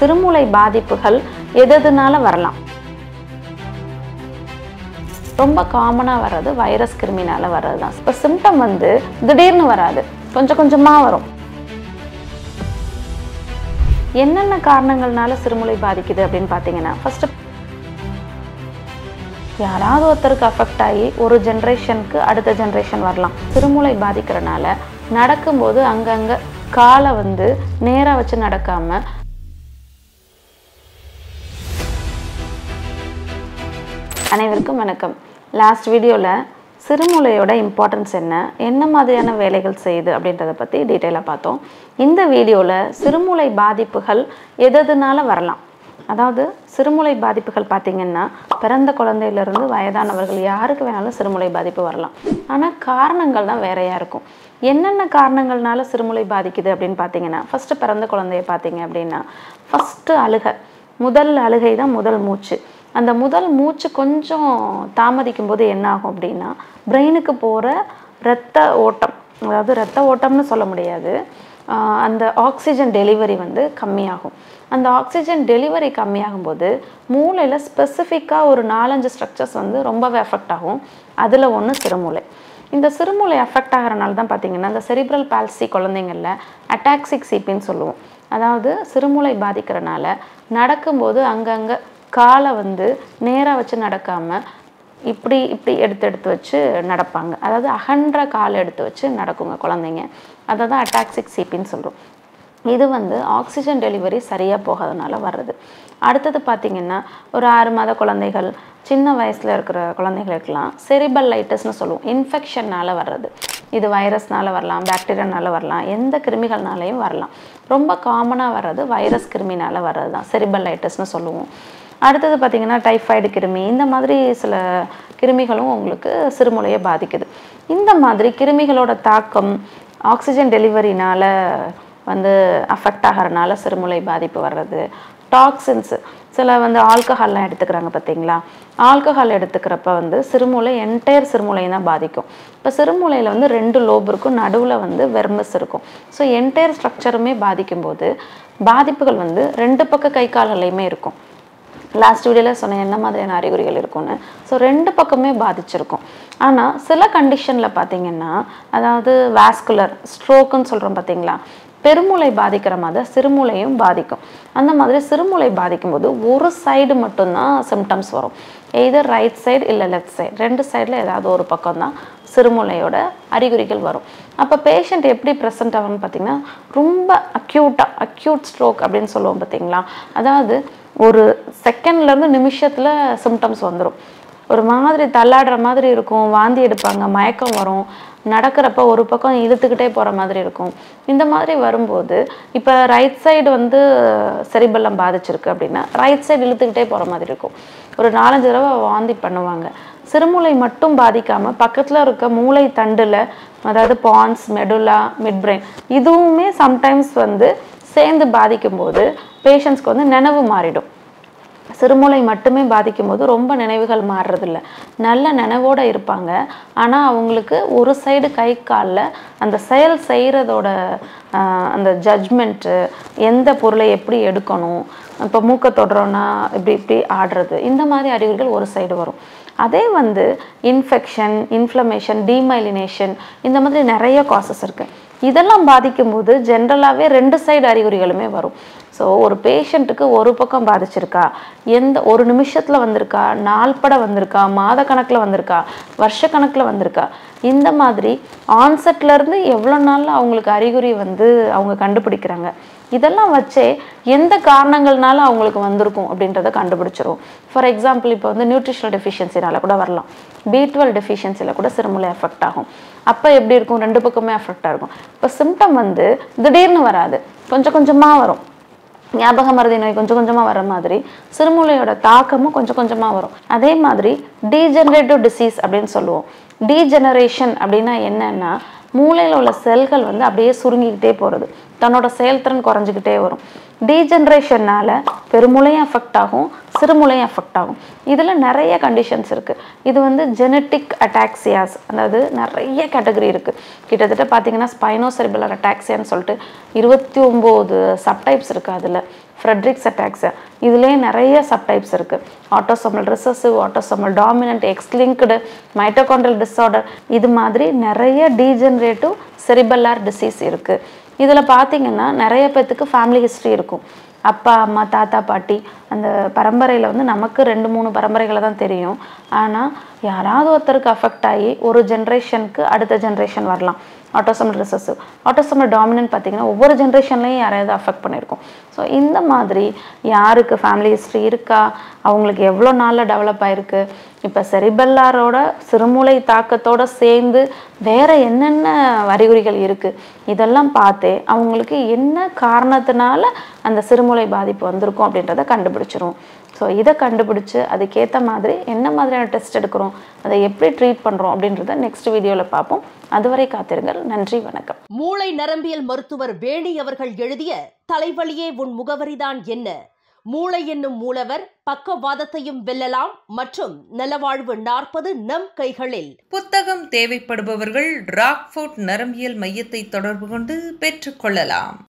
சிறுமூளை பாதிப்புகள் எது எதுனால வரலாம் ரொம்ப காமனாக வர்றது வைரஸ் கிருமினால வர்றது தான் இப்போ சிம்டம் வந்து திடீர்னு வராது கொஞ்சம் கொஞ்சமாக வரும் என்னென்ன காரணங்கள்னால சிறுமூளை பாதிக்குது அப்படின்னு பார்த்தீங்கன்னா ஃபர்ஸ்ட் யாராவது ஒருத்தருக்கு அஃபெக்ட் ஆகி ஒரு ஜென்ரேஷனுக்கு அடுத்த ஜென்ரேஷன் வரலாம் சிறுமூளை பாதிக்கிறனால நடக்கும்போது அங்கங்கே காலை வந்து நேராக வச்சு நடக்காம அனைவருக்கும் வணக்கம் லாஸ்ட் வீடியோவில் சிறுமூளையோட இம்பார்ட்டன்ஸ் என்ன என்ன மாதிரியான வேலைகள் செய்யுது அப்படின்றத பற்றி டீட்டெயிலாக பார்த்தோம் இந்த வீடியோவில் சிறுமூளை பாதிப்புகள் எது எதுனால வரலாம் அதாவது சிறுமூளை பாதிப்புகள் பார்த்திங்கன்னா பிறந்த குழந்தையிலேருந்து வயதானவர்கள் யாருக்கு வேணாலும் சிறுமூளை பாதிப்பு வரலாம் ஆனால் காரணங்கள் தான் வேறையாக இருக்கும் என்னென்ன காரணங்கள்னால சிறுமூளை பாதிக்குது அப்படின்னு பார்த்தீங்கன்னா ஃபஸ்ட்டு பிறந்த குழந்தைய பார்த்தீங்க அப்படின்னா ஃபஸ்ட்டு அழுகை முதல் அழுகை தான் முதல் மூச்சு அந்த முதல் மூச்சு கொஞ்சம் தாமதிக்கும் போது என்ன ஆகும் அப்படின்னா பிரெயினுக்கு போகிற இரத்த ஓட்டம் அதாவது இரத்த ஓட்டம்னு சொல்ல முடியாது ஆஹ் அந்த ஆக்சிஜன் டெலிவரி வந்து கம்மியாகும் அந்த ஆக்சிஜன் டெலிவரி கம்மியாகும் போது மூளையில் ஸ்பெசிஃபிக்காக ஒரு நாலஞ்சு ஸ்ட்ரக்சர்ஸ் வந்து ரொம்பவே அஃபெக்ட் ஆகும் அதில் ஒன்று சிறுமூளை இந்த சிறுமூளை அஃபெக்ட் ஆகிறனால தான் பார்த்தீங்கன்னா இந்த செரிப்ரல் பால்சி குழந்தைங்களில் அட்டாக்சிக் சிபின்னு சொல்லுவோம் அதாவது சிறுமூளை பாதிக்கிறனால நடக்கும்போது அங்கங்கே காலை வந்து நேராக வச்சு நடக்காமல் இப்படி இப்படி எடுத்து எடுத்து வச்சு நடப்பாங்க அதாவது அகன்ற கால் எடுத்து வச்சு நடக்குங்க குழந்தைங்க அதை தான் அட்டாக்சிக் சிபின்னு சொல்கிறோம் இது வந்து ஆக்சிஜன் டெலிவரி சரியாக போகாதனால வர்றது அடுத்தது பார்த்திங்கன்னா ஒரு ஆறு மாத குழந்தைகள் சின்ன வயசில் இருக்கிற குழந்தைகளுக்கெல்லாம் செரிபல்லைட்டஸ்னு சொல்லுவோம் இன்ஃபெக்ஷனால் வர்றது இது வைரஸ்னால வரலாம் பாக்டீரியானால வரலாம் எந்த கிருமிகள்னாலையும் வரலாம் ரொம்ப காமனாக வர்றது வைரஸ் கிருமினால வர்றது தான் செரிபல்லைட்டஸ்னு சொல்லுவோம் அடுத்தது பார்த்திங்கன்னா டைஃபாய்டு கிருமி இந்த மாதிரி சில கிருமிகளும் உங்களுக்கு சிறுமூளையை பாதிக்குது இந்த மாதிரி கிருமிகளோட தாக்கம் ஆக்சிஜன் டெலிவரினால வந்து அஃபெக்ட் ஆகிறனால சிறுமூளை பாதிப்பு வர்றது டாக்ஸின்ஸு சில வந்து ஆல்கஹால்லாம் எடுத்துக்கிறாங்க பார்த்தீங்களா ஆல்கஹால் எடுத்துக்கிறப்ப வந்து சிறுமூளை என்டையர் சிறுமூளையும் தான் பாதிக்கும் இப்போ சிறுமூளையில் வந்து ரெண்டு லோப் இருக்கும் நடுவில் வந்து வெர்மஸ் இருக்கும் ஸோ என்டையர் ஸ்ட்ரக்சருமே பாதிக்கும்போது பாதிப்புகள் வந்து ரெண்டு பக்க கை கால்களையுமே இருக்கும் லாஸ்ட் வீடியோவில் சொன்னேன் என்ன மாதிரியான அறிகுறிகள் இருக்கும்னு ஸோ ரெண்டு பக்கமே பாதிச்சிருக்கும் ஆனால் சில கண்டிஷனில் பார்த்தீங்கன்னா அதாவது வாஸ்குலர் ஸ்ட்ரோக்குன்னு சொல்கிறோம் பார்த்தீங்களா பெருமூளை பாதிக்கிற மாதிரி சிறுமூளையும் பாதிக்கும் அந்த மாதிரி சிறுமூளை பாதிக்கும்போது ஒரு சைடு மட்டும்தான் சிம்டம்ஸ் வரும் எய்தர் ரைட் சைடு இல்லை லெஃப்ட் சைடு ரெண்டு சைடில் ஏதாவது ஒரு பக்கம் தான் சிறுமூளையோட அறிகுறிகள் வரும் அப்போ பேஷண்ட் எப்படி ப்ரெசென்ட் ஆகும்னு பார்த்தீங்கன்னா ரொம்ப அக்யூட்டாக அக்யூட் ஸ்ட்ரோக் அப்படின்னு சொல்லுவோம் பார்த்தீங்களா அதாவது ஒரு செகண்ட்லேருந்து நிமிஷத்தில் சிம்டம்ஸ் வந்துடும் ஒரு மாதிரி தள்ளாடுற மாதிரி இருக்கும் வாந்தி எடுப்பாங்க மயக்கம் வரும் நடக்கிறப்ப ஒரு பக்கம் இழுத்துக்கிட்டே போகிற மாதிரி இருக்கும் இந்த மாதிரி வரும்போது இப்போ ரைட் சைடு வந்து செரிபெல்லம் பாதிச்சிருக்கு அப்படின்னா ரைட் சைடு இழுத்துக்கிட்டே போகிற மாதிரி இருக்கும் ஒரு நாலஞ்சு தடவை வாந்தி பண்ணுவாங்க சிறுமூளை மட்டும் பாதிக்காமல் பக்கத்தில் இருக்க மூளை தண்டில் அதாவது பான்ஸ் மெடுலா மிட் பிரெயின் இதுவுமே சம்டைம்ஸ் வந்து சேர்ந்து பாதிக்கும்போது பேஷண்ட்ஸ்க்கு வந்து நினைவு மாறிடும் சிறுமூளை மட்டுமே பாதிக்கும் போது ரொம்ப நினைவுகள் மாறுறதில்ல நல்ல நினைவோடு இருப்பாங்க ஆனால் அவங்களுக்கு ஒரு சைடு கை காலில் அந்த செயல் செய்கிறதோட அந்த ஜட்ஜ்மெண்ட்டு எந்த பொருளை எப்படி எடுக்கணும் இப்போ மூக்கை தொடுறோன்னா இப்படி இப்படி ஆடுறது இந்த மாதிரி அறிகுறிகள் ஒரு சைடு வரும் அதே வந்து இன்ஃபெக்ஷன் இன்ஃப்ளமேஷன் டீமைலினேஷன் இந்த மாதிரி நிறைய காசஸ் இருக்குது இதெல்லாம் பாதிக்கும்போது ஜென்ரலாகவே ரெண்டு சைடு அறிகுறிகளுமே வரும் ஸோ ஒரு பேஷண்ட்டுக்கு ஒரு பக்கம் பாதிச்சிருக்கா எந்த ஒரு நிமிஷத்தில் வந்திருக்கா நாள்பட வந்திருக்கா மாத கணக்கில் வந்திருக்கா வருஷ கணக்கில் வந்திருக்கா இந்த மாதிரி ஆன்செட்லேருந்து எவ்வளோ நாளில் அவங்களுக்கு அறிகுறி வந்து அவங்க கண்டுபிடிக்கிறாங்க இதெல்லாம் வச்சே எந்த காரணங்கள்னால அவங்களுக்கு வந்திருக்கும் அப்படின்றத கண்டுபிடிச்சிரும் ஃபார் எக்ஸாம்பிள் இப்போ வந்து நியூட்ரிஷனல் டெஃபிஷியன்சினால கூட வரலாம் பி டுவெல் டெஃபிஷியன்சியில் கூட சிறுமூளை எஃபெக்ட் ஆகும் அப்போ எப்படி இருக்கும் ரெண்டு பக்கமே எஃபெக்டாக இருக்கும் இப்போ சிம்டம் வந்து திடீர்னு வராது கொஞ்சம் கொஞ்சமாக வரும் ஞாபக மருதி நோய் கொஞ்சம் கொஞ்சமாக வர மாதிரி சிறுமூளையோட தாக்கமும் கொஞ்சம் கொஞ்சமாக வரும் அதே மாதிரி டீஜெனரேட்டிவ் டிசீஸ் அப்படின்னு சொல்லுவோம் டீஜெனரேஷன் அப்படின்னா என்னன்னா மூளையில் உள்ள செல்கள் வந்து அப்படியே சுருங்கிக்கிட்டே போகிறது தன்னோட செயல்திறன் குறைஞ்சிக்கிட்டே வரும் டீஜென்ரேஷனால் பெருமூளையும் அஃபெக்ட் ஆகும் சிறுமூளையும் அஃபெக்ட் ஆகும் இதில் நிறைய கண்டிஷன்ஸ் இருக்குது இது வந்து ஜெனட்டிக் அட்டாக்சியாஸ் அதாவது நிறைய கேட்டகரி இருக்குது கிட்டத்தட்ட பார்த்தீங்கன்னா ஸ்பைனோசெரிபுலர் அட்டாக்சியான்னு சொல்லிட்டு இருபத்தி ஒம்பது சப்டைப்ஸ் இருக்குது அதில் ஃப்ரெட்ரிக்ஸ் அட்டாக்ஸு இதுலேயே நிறைய சப்டைப்ஸ் இருக்குது autosomal recessive autosomal dominant X linked mitochondrial disorder இது மாதிரி நிறைய டீஜெனரேட்டிவ் செரிபல்லார் டிசீஸ் இருக்குது இதில் பார்த்தீங்கன்னா நிறைய பேர்த்துக்கு ஃபேமிலி ஹிஸ்ட்ரி இருக்கும் அப்பா அம்மா தாத்தா பாட்டி அந்த பரம்பரையில் வந்து நமக்கு ரெண்டு மூணு பரம்பரைகளை தான் தெரியும் ஆனால் யாராவது ஒருத்தருக்கு அஃபெக்ட் ஆகி ஒரு ஜென்ரேஷனுக்கு அடுத்த ஜென்ரேஷன் வரலாம் ஆட்டோசோமல் ரிசசிவ் ஆட்டோசோமல் டாமினன்ட் பார்த்தீங்கன்னா ஒவ்வொரு ஜென்ரேஷன்லையும் யாரையாவது அஃபெக்ட் பண்ணியிருக்கும் ஸோ இந்த மாதிரி யாருக்கு ஃபேமிலி ஹிஸ்ட்ரி இருக்கா அவங்களுக்கு எவ்வளோ நாளில் டெவலப் ஆயிருக்கு இப்போ செரிபெல்லாரோட சிறுமூளை தாக்கத்தோட சேர்ந்து வேற என்னென்ன அறிகுறிகள் இருக்குது இதெல்லாம் பார்த்தே அவங்களுக்கு என்ன காரணத்தினால அந்த சிறுமூளை பாதிப்பு வந்திருக்கும் அப்படின்றத கண்டுபிடிச்சிரும் ஸோ இதை கண்டுபிடிச்சு அதுக்கேற்ற மாதிரி என்ன மாதிரியான டெஸ்ட் எடுக்கிறோம் அதை எப்படி ட்ரீட் பண்ணுறோம் அப்படின்றத நெக்ஸ்ட் வீடியோவில் பார்ப்போம் அதுவரை காத்திருங்கள் நன்றி வணக்கம் மூளை நரம்பியல் மருத்துவர் வேணி அவர்கள் எழுதிய தலைவலியே உன் முகவரிதான் என்ன மூளை என்னும் மூலவர் பக்கவாதத்தையும் வெல்லலாம் மற்றும் நலவாழ்வு நாற்பது நம் கைகளில் புத்தகம் தேவைப்படுபவர்கள் ராக்ஃபோர்ட் நரம்பியல் மையத்தை தொடர்பு கொண்டு பெற்றுக்கொள்ளலாம்